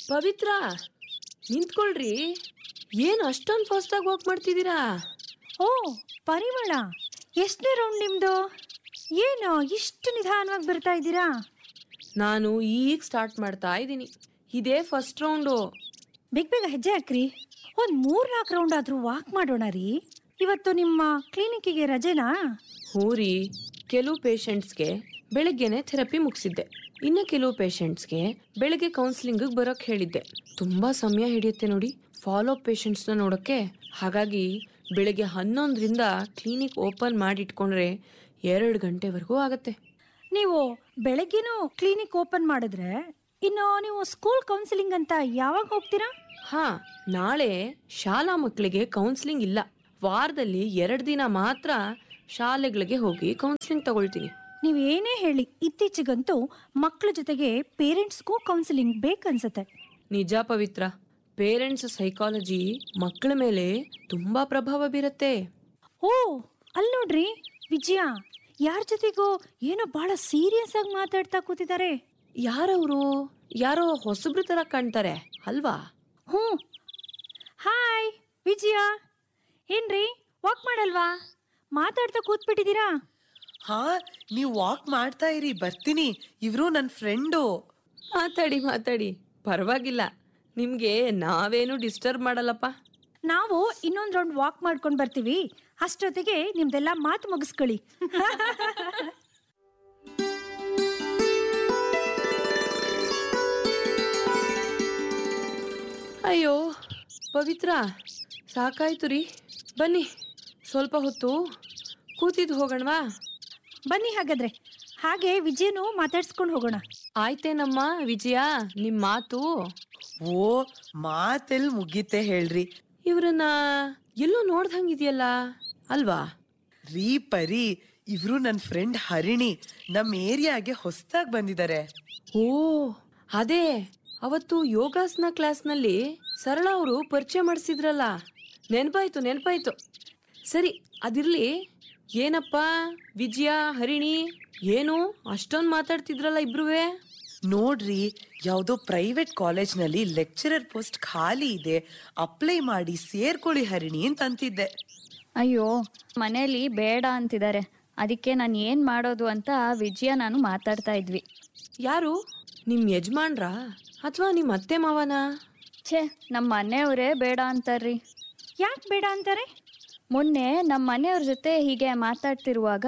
ಪವಿತ್ರ ನಿಂತ್ಕೊಳ್ರಿ ಏನು ಅಷ್ಟೊಂದು ಫಾಸ್ಟಾಗಿ ವಾಕ್ ಮಾಡ್ತಿದ್ದೀರಾ ಓ ಪರಿಮಳ ಎಷ್ಟನೇ ರೌಂಡ್ ನಿಮ್ದು ಏನು ಇಷ್ಟು ನಿಧಾನವಾಗಿ ಬರ್ತಾ ಇದ್ದೀರಾ ನಾನು ಈಗ ಸ್ಟಾರ್ಟ್ ಮಾಡ್ತಾ ಇದ್ದೀನಿ ಇದೇ ಫಸ್ಟ್ ರೌಂಡು ಬೇಗ ಬೇಗ ಹೆಜ್ಜೆ ಹಾಕ್ರಿ ಒಂದು ಮೂರ್ ನಾಲ್ಕು ರೌಂಡ್ ಆದ್ರೂ ವಾಕ್ ಮಾಡೋಣ ರೀ ಇವತ್ತು ನಿಮ್ಮ ಕ್ಲಿನಿಕ್ಕಿಗೆ ರಜೆನಾ ಹ್ಞೂ ರೀ ಕೆಲವು ಪೇಷಂಟ್ಸ್ಗೆ ಬೆಳಗ್ಗೆನೆ ಥೆರಪಿ ಮುಗಿಸಿದ್ದೆ ಇನ್ನು ಕೆಲವು ಪೇಷಂಟ್ಸ್ಗೆ ಬೆಳಗ್ಗೆ ಕೌನ್ಸಿಲಿಂಗಿಗೆ ಬರೋಕ್ಕೆ ಹೇಳಿದ್ದೆ ತುಂಬ ಸಮಯ ಹಿಡಿಯುತ್ತೆ ನೋಡಿ ಫಾಲೋ ಅಪ್ ಪೇಷಂಟ್ಸ್ನ ನೋಡೋಕ್ಕೆ ಹಾಗಾಗಿ ಬೆಳಗ್ಗೆ ಹನ್ನೊಂದರಿಂದ ಕ್ಲಿನಿಕ್ ಓಪನ್ ಮಾಡಿಟ್ಕೊಂಡ್ರೆ ಎರಡು ಗಂಟೆವರೆಗೂ ಆಗತ್ತೆ ನೀವು ಬೆಳಗ್ಗೆನೂ ಕ್ಲಿನಿಕ್ ಓಪನ್ ಮಾಡಿದ್ರೆ ಇನ್ನು ನೀವು ಸ್ಕೂಲ್ ಕೌನ್ಸಿಲಿಂಗ್ ಅಂತ ಯಾವಾಗ ಹೋಗ್ತೀರಾ ಹಾ ನಾಳೆ ಶಾಲಾ ಮಕ್ಕಳಿಗೆ ಕೌನ್ಸಿಲಿಂಗ್ ಇಲ್ಲ ವಾರದಲ್ಲಿ ಎರಡು ದಿನ ಮಾತ್ರ ಶಾಲೆಗಳಿಗೆ ಹೋಗಿ ಕೌನ್ಸಿಲಿಂಗ್ ತಗೊಳ್ತೀನಿ ನೀವು ಏನೇ ಹೇಳಿ ಇತ್ತೀಚೆಗಂತೂ ಮಕ್ಕಳ ಜೊತೆಗೆ ಪೇರೆಂಟ್ಸ್ಗೂ ಕೌನ್ಸಿಲಿಂಗ್ ಬೇಕನ್ಸತ್ತೆ ನಿಜ ಪವಿತ್ರ ಪೇರೆಂಟ್ಸ್ ಸೈಕಾಲಜಿ ಮಕ್ಕಳ ಮೇಲೆ ತುಂಬಾ ಪ್ರಭಾವ ಬೀರತ್ತೆ ಓ ಅಲ್ಲಿ ನೋಡ್ರಿ ವಿಜಯ ಯಾರ ಜೊತೆಗೋ ಏನೋ ಬಹಳ ಸೀರಿಯಸ್ ಆಗಿ ಮಾತಾಡ್ತಾ ಕೂತಿದ್ದಾರೆ ಯಾರವರು ಯಾರೋ ಹೊಸಬ್ರ ತರ ಕಾಣ್ತಾರೆ ಅಲ್ವಾ ಹ್ಞೂ ಹಾಯ್ ವಿಜಯ ಏನ್ರಿ ವಾಕ್ ಮಾಡಲ್ವಾ ಮಾತಾಡ್ತಾ ಕೂತ್ಬಿಟ್ಟಿದ್ದೀರಾ ಹಾ ನೀವು ವಾಕ್ ಮಾಡ್ತಾ ಇರಿ ಬರ್ತೀನಿ ಇವ್ರು ನನ್ನ ಫ್ರೆಂಡು ಮಾತಾಡಿ ಮಾತಾಡಿ ಪರವಾಗಿಲ್ಲ ನಿಮ್ಗೆ ನಾವೇನು ಡಿಸ್ಟರ್ಬ್ ಮಾಡಲ್ಲಪ್ಪ ನಾವು ಇನ್ನೊಂದು ರೌಂಡ್ ವಾಕ್ ಮಾಡ್ಕೊಂಡು ಬರ್ತೀವಿ ಅಷ್ಟೊತ್ತಿಗೆ ನಿಮ್ದೆಲ್ಲ ಮಾತು ಮುಗಿಸ್ಕೊಳ್ಳಿ ಅಯ್ಯೋ ಪವಿತ್ರ ಸಾಕಾಯ್ತು ರೀ ಬನ್ನಿ ಸ್ವಲ್ಪ ಹೊತ್ತು ಕೂತಿದ್ದು ಹೋಗೋಣವಾ ಬನ್ನಿ ಹಾಗಾದ್ರೆ ಹಾಗೆ ವಿಜಯನು ಮಾತಾಡ್ಸ್ಕೊಂಡು ಹೋಗೋಣ ಆಯ್ತೇನಮ್ಮ ವಿಜಯ ನಿಮ್ ಮಾತು ಓ ಮಾತೆಲ್ ಮುಗೀತೆ ಹೇಳ್ರಿ ಇವ್ರನ್ನ ಎಲ್ಲೋ ನೋಡ್ದಂಗಿದ್ಯಲ್ಲ ಅಲ್ವಾ ರೀ ಪರಿ ಇವ್ರು ನನ್ನ ಫ್ರೆಂಡ್ ಹರಿಣಿ ನಮ್ ಏರಿಯಾಗೆ ಹೊಸ್ದಾಗ್ ಬಂದಿದ್ದಾರೆ ಓ ಅದೇ ಅವತ್ತು ಯೋಗಾಸನ ಕ್ಲಾಸ್ನಲ್ಲಿ ಸರಳ ಅವರು ಪರಿಚಯ ಮಾಡಿಸಿದ್ರಲ್ಲ ನೆನಪಾಯ್ತು ನೆನಪಾಯ್ತು ಸರಿ ಅದಿರ್ಲಿ ಏನಪ್ಪ ವಿಜಯ ಹರಿಣಿ ಏನು ಅಷ್ಟೊಂದು ಮಾತಾಡ್ತಿದ್ರಲ್ಲ ಇಬ್ರುವೆ ನೋಡ್ರಿ ಯಾವ್ದೋ ಪ್ರೈವೇಟ್ ಕಾಲೇಜ್ನಲ್ಲಿ ಲೆಕ್ಚರರ್ ಪೋಸ್ಟ್ ಖಾಲಿ ಇದೆ ಅಪ್ಲೈ ಮಾಡಿ ಸೇರ್ಕೊಳ್ಳಿ ಹರಿಣಿ ಅಂತ ಅಂತಿದ್ದೆ ಅಯ್ಯೋ ಮನೇಲಿ ಬೇಡ ಅಂತಿದ್ದಾರೆ ಅದಕ್ಕೆ ನಾನು ಏನು ಮಾಡೋದು ಅಂತ ವಿಜಯ ನಾನು ಮಾತಾಡ್ತಾ ಇದ್ವಿ ಯಾರು ನಿಮ್ ಯಜಮಾನ್ರಾ ಅಥವಾ ನಿಮ್ಮ ಅತ್ತೆ ಮಾವನ ಛೇ ನಮ್ಮ ಮನೆಯವರೇ ಬೇಡ ಅಂತಾರ್ರಿ ಯಾಕೆ ಬೇಡ ಅಂತಾರೆ ಮೊನ್ನೆ ನಮ್ಮ ಮನೆಯವ್ರ ಜೊತೆ ಹೀಗೆ ಮಾತಾಡ್ತಿರುವಾಗ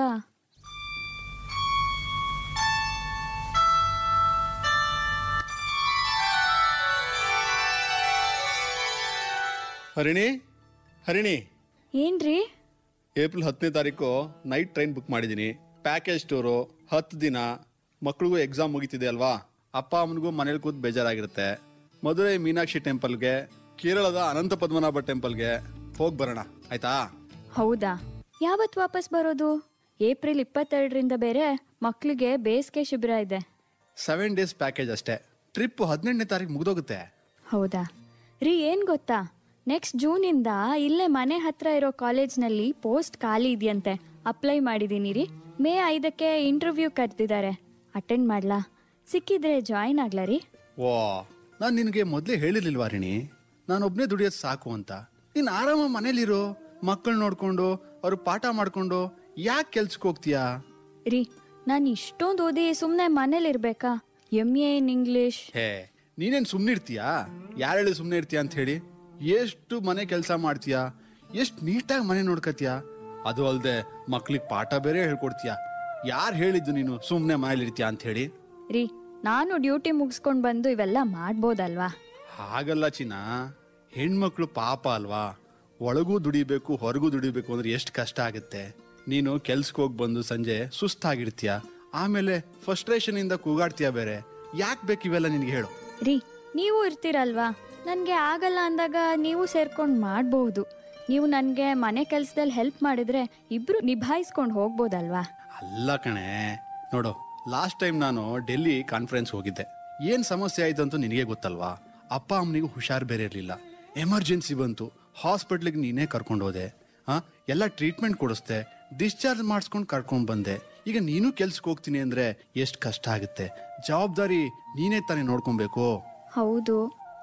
ಹರಿಣಿ ಹರಿಣಿ ಏನ್ರಿ ಏಪ್ರಿಲ್ ಹತ್ತನೇ ತಾರೀಕು ನೈಟ್ ಟ್ರೈನ್ ಬುಕ್ ಮಾಡಿದ್ದೀನಿ ಪ್ಯಾಕೇಜ್ ಟೂರು ಹತ್ತು ದಿನ ಮಕ್ಳಿಗೂ ಎಕ್ಸಾಮ್ ಮುಗಿತಿದೆ ಅಲ್ವಾ ಅಪ್ಪ ಅಮ್ಮನಿಗೂ ಮನೇಲಿ ಕೂತ್ ಬೇಜಾರಾಗಿರುತ್ತೆ ಮಧುರೈ ಮೀನಾಕ್ಷಿ ಟೆಂಪಲ್ಗೆ ಕೇರಳದ ಅನಂತ ಪದ್ಮನಾಭ ಟೆಂಪಲ್ಗೆ ಹೋಗಿ ಬರೋಣ ಆಯ್ತಾ ಹೌದಾ ಯಾವತ್ತು ವಾಪಸ್ ಬರೋದು ಏಪ್ರಿಲ್ ಇಪ್ಪತ್ತೆರಡರಿಂದ ಬೇರೆ ಮಕ್ಕಳಿಗೆ ಬೇಸಿಗೆ ಶಿಬಿರ ಇದೆ ಸೆವೆನ್ ಡೇಸ್ ಪ್ಯಾಕೇಜ್ ಅಷ್ಟೇ ಟ್ರಿಪ್ ಹದಿನೆಂಟನೇ ತಾರೀಕು ಮುಗ್ದೋಗುತ್ತೆ ಹೌದಾ ರೀ ಏನು ಗೊತ್ತಾ ನೆಕ್ಸ್ಟ್ ಜೂನಿಂದ ಇಲ್ಲೇ ಮನೆ ಹತ್ರ ಇರೋ ಕಾಲೇಜ್ನಲ್ಲಿ ಪೋಸ್ಟ್ ಖಾಲಿ ಇದೆಯಂತೆ ಅಪ್ಲೈ ಮಾಡಿದ್ದೀನಿ ರೀ ಮೇ ಐದಕ್ಕೆ ಇಂಟರ್ವ್ಯೂ ಕರೆದಿದ್ದಾರೆ ಅಟೆಂಡ್ ಮಾಡ್ಲಾ ಸಿಕ್ಕಿದ್ರೆ ಜಾಯಿನ್ ಆಗ್ಲಾ ರೀ ಓ ನಾನು ನಿನಗೆ ಮೊದಲೇ ಹೇಳಿರ್ಲಿಲ್ವಾ ಹರಿಣಿ ನಾನೊಬ್ನೇ ದುಡಿಯೋದು ಸಾಕು ಅಂತ ನೀನು ಆರಾಮ ಮನೇಲಿರು ಮಕ್ಕಳು ನೋಡ್ಕೊಂಡು ಅವ್ರು ಪಾಠ ಮಾಡ್ಕೊಂಡು ಯಾಕೆ ಕೆಲ್ಸಕ್ಕೆ ಹೋಗ್ತೀಯಾ ರೀ ನಾನು ಇಷ್ಟೊಂದು ಓದಿ ಸುಮ್ಮನೆ ಮನೇಲಿರ್ಬೇಕಾ ಎಮ್ ಎ ಇನ್ ಇಂಗ್ಲಿಷ್ ಹೇ ನೀನೇನ್ ಸುಮ್ನೆ ಇರ್ತೀಯಾ ಯಾರು ಹೇಳಿ ಸುಮ್ನೆ ಇರ್ತೀಯ ಅಂತ ಹೇಳಿ ಎಷ್ಟು ಮನೆ ಕೆಲಸ ಮಾಡ್ತೀಯಾ ಎಷ್ಟು ನೀಟಾಗಿ ಮನೆ ನೋಡ್ಕತ್ತೀಯ ಅದು ಅಲ್ದೆ ಮಕ್ಳಿಗೆ ಪಾಠ ಬೇರೆ ಹೇಳ್ಕೊಡ್ತೀಯ ಯಾರು ಹೇಳಿದ್ದು ನೀನು ಸುಮ್ನೆ ಮನೇಲಿ ಇರ್ತೀಯ ಅಂತ ಹೇಳಿ ರೀ ನಾನು ಡ್ಯೂಟಿ ಮುಗಿಸ್ಕೊಂಡು ಬಂದು ಇವೆಲ್ಲ ಮಾಡ್ಬೋದಲ್ವಾ ಹಾಗಲ್ಲ ಚಿನ್ನ ಹೆಣ್ಮಕ್ಳು ಪಾಪ ಅಲ್ವಾ ಒಳಗೂ ದುಡಿಬೇಕು ಹೊರಗೂ ದುಡಿಬೇಕು ಅಂದ್ರೆ ಎಷ್ಟು ಕಷ್ಟ ಆಗುತ್ತೆ ನೀನು ಕೆಲ್ಸಕ್ಕೆ ಹೋಗಿ ಬಂದು ಸಂಜೆ ಸುಸ್ತಾಗಿರ್ತೀಯ ಆಮೇಲೆ ಫ್ರಸ್ಟ್ರೇಷನ್ ಇಂದ ಕೂಗಾಡ್ತೀಯ ಬೇರೆ ಯಾಕೆ ಬೇಕು ಇವೆಲ್ಲ ನಿನ್ಗೆ ಹೇಳು ರೀ ನೀವು ಇರ್ತೀರಲ್ವಾ ನನಗೆ ಆಗಲ್ಲ ಅಂದಾಗ ನೀವು ಸೇರ್ಕೊಂಡು ಮಾಡಬಹುದು ನೀವು ನನಗೆ ಮನೆ ಕೆಲಸದಲ್ಲಿ ಹೆಲ್ಪ್ ಮಾಡಿದ್ರೆ ಇಬ್ರು ನಿಭಾಯಿಸ್ಕೊಂಡು ಹೋಗ್ಬೋದಲ್ವಾ ಅಲ್ಲ ಕಣೆ ನೋಡು ಲಾಸ್ಟ್ ಟೈಮ್ ನಾನು ಡೆಲ್ಲಿ ಕಾನ್ಫರೆನ್ಸ್ ಹೋಗಿದ್ದೆ ಏನ್ ಸಮಸ್ಯೆ ಆಯ್ತು ಅಂತ ನಿನಗೆ ಗೊತ್ತಲ್ವಾ ಅಪ್ಪ ಅಮ್ಮನಿಗೂ ಹುಷಾರ್ ಬೇರೆ ಇರಲಿಲ್ಲ ಎಮರ್ಜೆನ್ಸಿ ಬಂತು ಹಾಸ್ಪಿಟ್ಲಿಗೆ ನೀನೇ ಕರ್ಕೊಂಡು ಹೋದೆ ಹಾ ಎಲ್ಲ ಟ್ರೀಟ್ಮೆಂಟ್ ಕೊಡಿಸ್ದೆ ಡಿಸ್ಚಾರ್ಜ್ ಮಾಡಿಸ್ಕೊಂಡು ಕರ್ಕೊಂಡ್ ಬಂದೆ ಈಗ ನೀನು ಕೆಲ್ಸಕ್ಕೆ ಹೋಗ್ತೀನಿ ಅಂದ್ರೆ ಎಷ್ಟು ಕಷ್ಟ ಆಗುತ್ತೆ ಜವಾಬ್ದಾರಿ ನೀನೇ ತಾನೇ ನೋಡ್ಕೊಬೇಕು ಹೌದು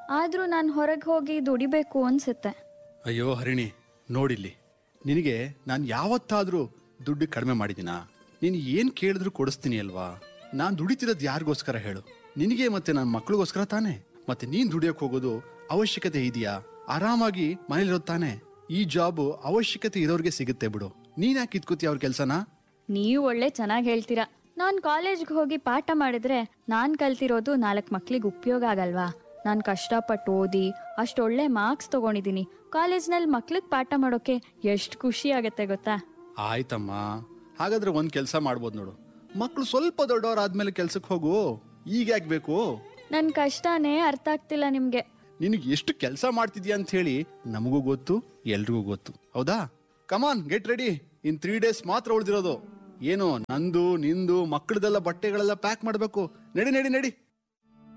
ಆದ್ರೂ ನಾನು ಹೊರಗೆ ಹೋಗಿ ದುಡಿಬೇಕು ಅನ್ಸುತ್ತೆ ಅಯ್ಯೋ ಹರಿಣಿ ನೋಡಿಲ್ಲಿ ನಿನಗೆ ನಾನು ಯಾವತ್ತಾದ್ರೂ ದುಡ್ಡು ಕಡಿಮೆ ಮಾಡಿದ್ದೀನಾ ನೀನು ಏನು ಕೇಳಿದ್ರು ಕೊಡಿಸ್ತೀನಿ ಅಲ್ವಾ ನಾನು ದುಡಿತಿರೋದು ಯಾರಿಗೋಸ್ಕರ ಹೇಳು ನಿನಗೆ ಮತ್ತೆ ನನ್ನ ಮಕ್ಳಿಗೋಸ್ಕರ ತಾನೇ ಮತ್ತೆ ನೀನ್ ದುಡಿಯೋಕ್ ಹೋಗೋದು ಅವಶ್ಯಕತೆ ಇದೆಯಾ ಆರಾಮಾಗಿ ಮನೇಲಿರೋದು ತಾನೇ ಈ ಜಾಬ್ ಅವಶ್ಯಕತೆ ಇರೋರಿಗೆ ಸಿಗುತ್ತೆ ಬಿಡು ನೀನ್ ಯಾಕೆ ಕಿತ್ಕೋತಿ ಅವ್ರ ಕೆಲ್ಸನ ನೀವು ಒಳ್ಳೆ ಚೆನ್ನಾಗಿ ಹೇಳ್ತೀರಾ ನಾನು ಕಾಲೇಜ್ಗೆ ಹೋಗಿ ಪಾಠ ಮಾಡಿದ್ರೆ ನಾನು ಕಲ್ತಿರೋದು ನಾಲ್ಕು ಮಕ್ಳಿಗೆ ಉಪಯೋಗ ಆಗಲ್ವಾ ನಾನು ಕಷ್ಟಪಟ್ಟು ಓದಿ ಅಷ್ಟೊಳ್ಳೆ ಮಾರ್ಕ್ಸ್ ತಗೊಂಡಿದ್ದೀನಿ ಕಾಲೇಜ್ನಲ್ಲಿ ಮಕ್ಳಿಗೆ ಪಾಠ ಮಾಡೋಕೆ ಎಷ್ಟು ಖುಷಿ ಆಗತ್ತೆ ಗೊತ್ತಾ ಆಯ್ತಮ್ಮ ಹಾಗಾದ್ರೆ ಒಂದ್ ಕೆಲಸ ಮಾಡ್ಬೋದು ನೋಡು ಮಕ್ಳು ಸ್ವಲ್ಪ ದೊಡ್ಡವರಾದ್ಮೇಲೆ ಕೆಲ್ಸಕ್ಕೆ ಹೋಗು ಈಗ ಯಾಕೆ ಬೇಕು ನನ್ನ ಕಷ್ಟನೇ ಅರ್ಥ ಆಗ್ತಿಲ್ಲ ನಿಮಗೆ ನಿನಗೆ ಎಷ್ಟು ಕೆಲಸ ಮಾಡ್ತಿದ್ಯಾ ಅಂತ ಹೇಳಿ ನಮಗೂ ಗೊತ್ತು ಎಲ್ರಿಗೂ ಗೊತ್ತು ಹೌದಾ come on get ready in three days ಮಾತ್ರ ಉಳಿದಿರೋದು ಏನು ನಂದು ನಿಂದು ಮಕ್ಕಳದೆಲ್ಲ ಬಟ್ಟೆಗಳೆಲ್ಲ ಪ್ಯಾಕ್ ಮಾಡ್ಬೇಕು ನಡಿ ನಡಿ ನಡಿ